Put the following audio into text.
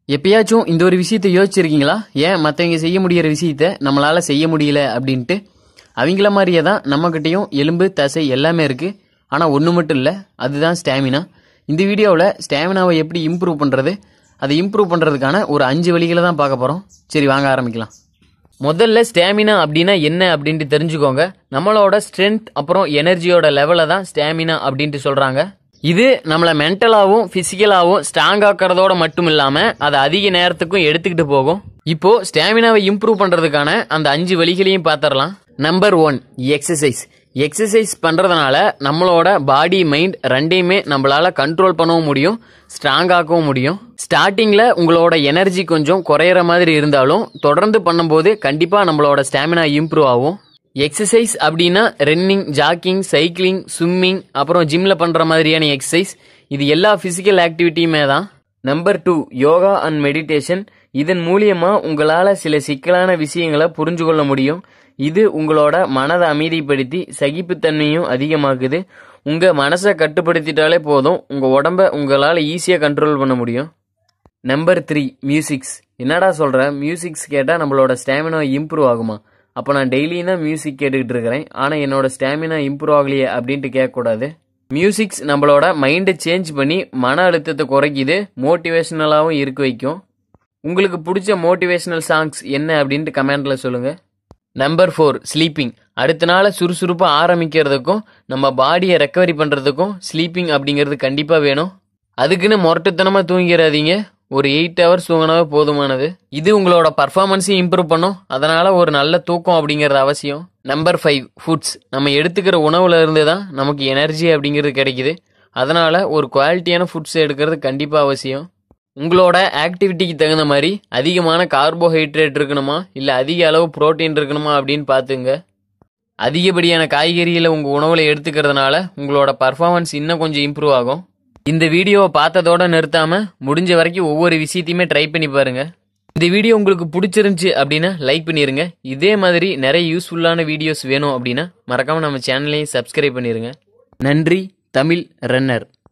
எப்பயாச்சும் இந்த ஒரு விஷயத்தை யோசிச்சிருக்கீங்களா ஏன் மற்றவங்க செய்ய முடியிற விஷயத்த நம்மளால செய்ய முடியல அப்படின்ட்டு அவங்கள மாதிரியே தான் நம்மக்கிட்டேயும் எலும்பு தசை எல்லாமே இருக்கு ஆனால் ஒன்று மட்டும் இல்லை அதுதான் ஸ்டாமினா இந்த வீடியோவில் ஸ்டாமினாவை எப்படி இம்ப்ரூவ் பண்ணுறது அதை இம்ப்ரூவ் பண்ணுறதுக்கான ஒரு அஞ்சு வழிகளை தான் பார்க்க போகிறோம் சரி வாங்க ஆரம்பிக்கலாம் முதல்ல ஸ்டாமினா அப்படின்னா என்ன அப்படின்ட்டு தெரிஞ்சுக்கோங்க நம்மளோட ஸ்ட்ரென்த் அப்புறம் எனர்ஜியோட லெவலை தான் ஸ்டாமினா அப்படின்ட்டு சொல்கிறாங்க இது நம்மளை மென்டலாகவும் ஃபிசிக்கலாகவும் ஸ்ட்ராங் ஆக்கிறதோட மட்டும் இல்லாமல் அதை அதிக நேரத்துக்கும் எடுத்துக்கிட்டு போகும் இப்போ ஸ்டாமினாவை இம்ப்ரூவ் பண்ணுறதுக்கான அந்த அஞ்சு வழிகளையும் பார்த்துடலாம் நம்பர் ஒன் எக்ஸசைஸ் எக்ஸசைஸ் பண்ணுறதுனால நம்மளோட பாடி மைண்ட் ரெண்டையுமே நம்மளால கண்ட்ரோல் பண்ணவும் முடியும் ஸ்ட்ராங் ஆக்கவும் முடியும் ஸ்டார்டிங்கில் உங்களோட எனர்ஜி கொஞ்சம் குறையிற மாதிரி இருந்தாலும் தொடர்ந்து பண்ணும்போது கண்டிப்பாக நம்மளோட ஸ்டாமினா இம்ப்ரூவ் ஆகும் எக்ஸசைஸ் அப்படின்னா ரன்னிங் ஜாக்கிங் சைக்கிளிங் ஸ்விம்மிங் அப்புறம் ஜிம்ல பண்ற மாதிரியான எக்ஸசைஸ் இது எல்லா பிசிக்கல் ஆக்டிவிட்டியுமே தான் number two yoga and meditation இதன் மூலியமா உங்களால சில சிக்கலான விஷயங்களை புரிஞ்சு கொள்ள முடியும் இது உங்களோட மனதை அமைதிப்படுத்தி சகிப்புத்தன்மையும் அதிகமாக்குது உங்க மனசை கட்டுப்படுத்திட்டாலே போதும் உங்க உடம்ப உங்களால ஈஸியா கண்ட்ரோல் பண்ண முடியும் நம்பர் த்ரீ மியூசிக்ஸ் என்னடா சொல்ற மியூசிக்ஸ் கேட்டால் நம்மளோட ஸ்டாமினா இம்ப்ரூவ் ஆகுமா அப்போ நான் டெய்லியும் தான் மியூசிக் கேட்டுக்கிட்டு இருக்கிறேன் ஆனால் என்னோட ஸ்டாமினா இம்ப்ரூவ் ஆகலையே அப்படின்ட்டு கேட்கக்கூடாது மியூசிக்ஸ் நம்மளோட மைண்டை சேஞ்ச் பண்ணி மன அழுத்தத்தை குறைக்குது மோட்டிவேஷனலாகவும் இருக்க வைக்கும் உங்களுக்கு பிடிச்ச மோட்டிவேஷனல் சாங்ஸ் என்ன அப்படின்ட்டு கமெண்ட்ல சொல்லுங்க நம்பர் ஃபோர் ஸ்லீப்பிங் அடுத்த நாளை சுறுசுறுப்பாக ஆரம்பிக்கிறதுக்கும் நம்ம பாடியை ரெக்கவரி பண்ணுறதுக்கும் ஸ்லீப்பிங் அப்படிங்கிறது கண்டிப்பாக வேணும் அதுக்குன்னு முரட்டுத்தனமாக தூங்கிடாதீங்க ஒரு எயிட் ஹவர்ஸ் தூங்கினாவே போதுமானது இது உங்களோட பர்ஃபார்மன்ஸையும் இம்ப்ரூவ் பண்ணும் அதனால ஒரு நல்ல தூக்கம் அப்படிங்கிறது அவசியம் நம்பர் ஃபைவ் ஃபுட்ஸ் நம்ம எடுத்துக்கிற உணவுல இருந்து தான் நமக்கு எனர்ஜி அப்படிங்கிறது கிடைக்குது அதனால ஒரு குவாலிட்டியான ஃபுட்ஸ் எடுக்கிறது கண்டிப்பாக அவசியம் உங்களோட ஆக்டிவிட்டிக்கு தகுந்த மாதிரி அதிகமான கார்போஹைட்ரேட் இருக்கணுமா இல்லை அதிக அளவு புரோட்டீன் இருக்கணுமா அப்படின்னு பார்த்துங்க அதிகப்படியான காய்கறிகளை உங்கள் உணவில் எடுத்துக்கிறதுனால உங்களோட பர்ஃபார்மன்ஸ் இன்னும் கொஞ்சம் இம்ப்ரூவ் ஆகும் இந்த வீடியோவை பார்த்ததோட நிறுத்தாம முடிஞ்ச வரைக்கும் ஒவ்வொரு விஷயத்தையுமே ட்ரை பண்ணி பாருங்க இந்த வீடியோ உங்களுக்கு பிடிச்சிருந்துச்சு அப்படின்னா லைக் பண்ணிருங்க இதே மாதிரி நிறைய யூஸ்ஃபுல்லான வீடியோஸ் வேணும் அப்படின்னா மறக்காம நம்ம சேனலையும் சப்ஸ்கிரைப் பண்ணிருங்க நன்றி தமிழ் ரன்னர்